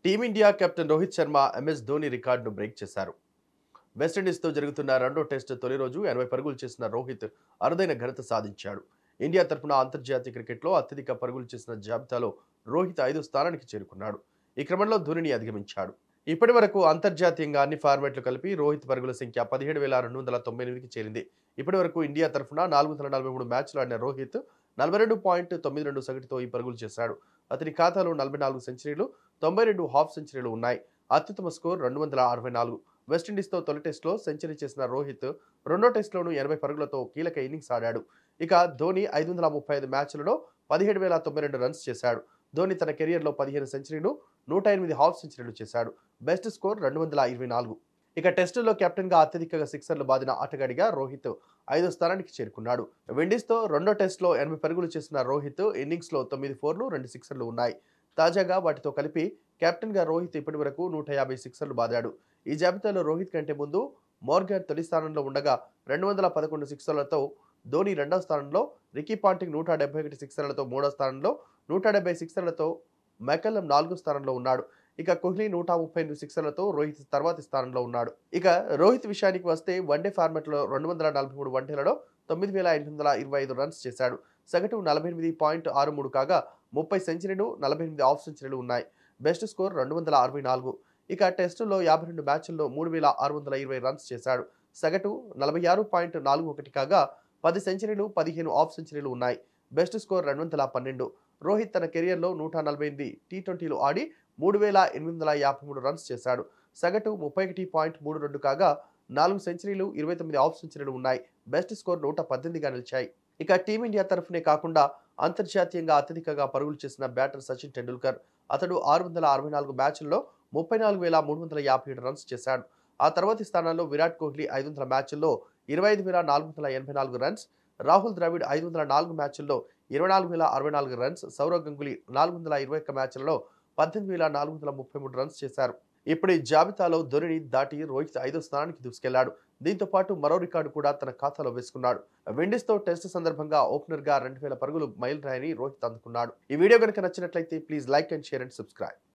team India captain Rohit Sharma MS Dhoni రికార్డును break చేశారు వెస్టిండీస్తో జరుగుతున్న రెండో టెస్ట్ తొలి రోజు ఎనభై పరుగులు చేసిన రోహిత్ అరుదైన ఘనత సాధించాడు ఇండియా తరపున అంతర్జాతీయ క్రికెట్లో అత్యధిక పరుగులు చేసిన జాబితాలో రోహిత్ ఐదో స్థానానికి చేరుకున్నాడు ఈ క్రమంలో ధోనిని అధిగమించాడు ఇప్పటి వరకు అంతర్జాతీయంగా అన్ని ఫార్మాట్లు కలిపి రోహిత్ పరుగుల సంఖ్య పదిహేడు వేల రెండు వందల తొంభై ఎనిమిదికి చేరింది ఇప్పటి వరకు ఇండియా తరఫున నాలుగు వందల నలభై మూడు మ్యాచ్లు ఆడిన రోహిత్ నలభై రెండు పాయింట్ తొమ్మిది రెండు సగటుతో ఈ పరుగులు చేశాడు అతని ఖాతాలో నలభై నాలుగు సెంచరీలు తొంభై రెండు హాఫ్ సెంచరీలు ఉన్నాయి అత్యుత్తమ స్కోర్ రెండు వందల అరవై నాలుగు వెస్టిండీస్తో తొలి టెస్టులో సెంచరీ చేసిన రోహిత్ రెండో టెస్టులోనూ ఎనభై పరుగులతో కీలక ఇన్నింగ్స్ ఆడాడు ఇక ధోని ఐదు వందల ముప్పై ఐదు మ్యాచ్లలో పదిహేడు వేల తొంభై రెండు రన్స్ చేశాడు ధోని తన కెరియర్లో పదిహేను సెంచరీలు నూట ఎనిమిది హాఫ్ సెంచరీలు చేశాడు బెస్ట్ స్కోర్ రెండు వందల ఇరవై నాలుగు ఇక టెస్టుల్లో కెప్టెన్గా అత్యధికంగా సిక్సర్లు బాదిన ఆటగాడిగా రోహిత్ ఐదో స్థానానికి చేరుకున్నాడు విండీస్తో రెండో టెస్టులో ఎనభై పరుగులు చేసిన రోహిత్ ఇన్నింగ్స్లో తొమ్మిది ఫోర్లు రెండు సిక్సర్లు ఉన్నాయి తాజాగా వాటితో కలిపి కెప్టెన్గా రోహిత్ ఇప్పటి వరకు నూట యాభై సిక్సర్లు బాదాడు ఈ జాబితాలో రోహిత్ కంటే ముందు మోర్గన్ తొలి స్థానంలో ఉండగా రెండు వందల పదకొండు సిక్సర్లతో ధోని రెండవ స్థానంలో రికీ పాంటింగ్ నూట డెబ్బై ఒకటి సిక్సర్లతో మూడో స్థానంలో నూట డెబ్బై సిక్సర్లతో మెకల్లం నాలుగో స్థానంలో ఉన్నాడు ఇక కోహ్లీ నూట ముప్పై ఎనిమిది సిక్సర్లతో రోహిత్ తర్వాతి స్థానంలో ఉన్నాడు ఇక రోహిత్ విషయానికి వస్తే వన్డే ఫార్మాట్లో రెండు వందల నలభై మూడు వన్డేలలో తొమ్మిది వేల ఎనిమిది వందల ఇరవై ఐదు రన్స్ చేశాడు సగటు నలభై ఎనిమిది పాయింట్ ఆరు మూడు కాగా ముప్పై సెంచరీలు నలభై ఎనిమిది ఆఫ్ సెంచరీలు ఉన్నాయి బెస్ట్ స్కోర్ రెండు వందల అరవై నాలుగు ఇక టెస్టులో యాభై రెండు మ్యాచ్ల్లో మూడు వేల ఆరు వందల ఇరవై రన్స్ చేశాడు సగటు నలభై ఆరు పాయింట్ నాలుగు ఒకటి కాగా పది సెంచరీలు పదిహేను ఆఫ్ సెంచరీలు ఉన్నాయి బెస్ట్ స్కోర్ రెండు వందల పన్నెండు రోహిత్ తన కెరియర్లో నూట నలభై ఎనిమిది టీ ట్వంటీలు ఆడి మూడు వేల ఎనిమిది వందల యాభై మూడు రన్స్ చేశాడు సగటు ముప్పై ఒకటి పాయింట్ మూడు రెండు కాగా నాలుగు సెంచరీలు ఇరవై తొమ్మిది ఆఫ్ సెంచరీలు ఉన్నాయి బెస్ట్ స్కోర్ నూట పద్దెనిమిదిగా నిలిచాయి ఇక టీమిండియా తరఫునే కాకుండా అంతర్జాతీయంగా అత్యధికంగా పరుగులు చేసిన బ్యాటర్ సచిన్ టెండూల్కర్ అతడు ఆరు వందల అరవై నాలుగు మ్యాచ్ల్లో ముప్పై నాలుగు వేల మూడు వందల యాభై ఏడు రన్స్ చేశాడు ఆ తర్వాతి స్థానాల్లో విరాట్ కోహ్లీ ఐదు వందల మ్యాచ్ల్లో ఇరవై ఐదు వేల నాలుగు వందల ఎనభై నాలుగు రన్స్ రాహుల్ ద్రవిడ్ ఐదు వందల నాలుగు మ్యాచ్ల్లో ఇరవై నాలుగు వేల అరవై నాలుగు రన్స్ సౌరవ్ గంగులీ నాలుగు వందల ఇరవై ఒక్క మ్యాచ్లలో పద్దెనిమిది వేల నాలుగు వందల ముప్పై మూడు రన్స్ చేశారు ఇప్పుడు ఈ జాబితాలో ధోనిని దాటి రోహిత్ ఐదో స్థానానికి దూసుకెళ్లాడు దీంతో పాటు మరో రికార్డు కూడా తన ఖాతాలో వేసుకున్నాడు విండీస్తో టెస్ట్ సందర్భంగా ఓపెనర్గా రెండు వేల పరుగులు మైల్ రాయని రోహిత్ అందుకున్నాడు ఈ వీడియో కనుక నచ్చినట్లయితే please like and share and subscribe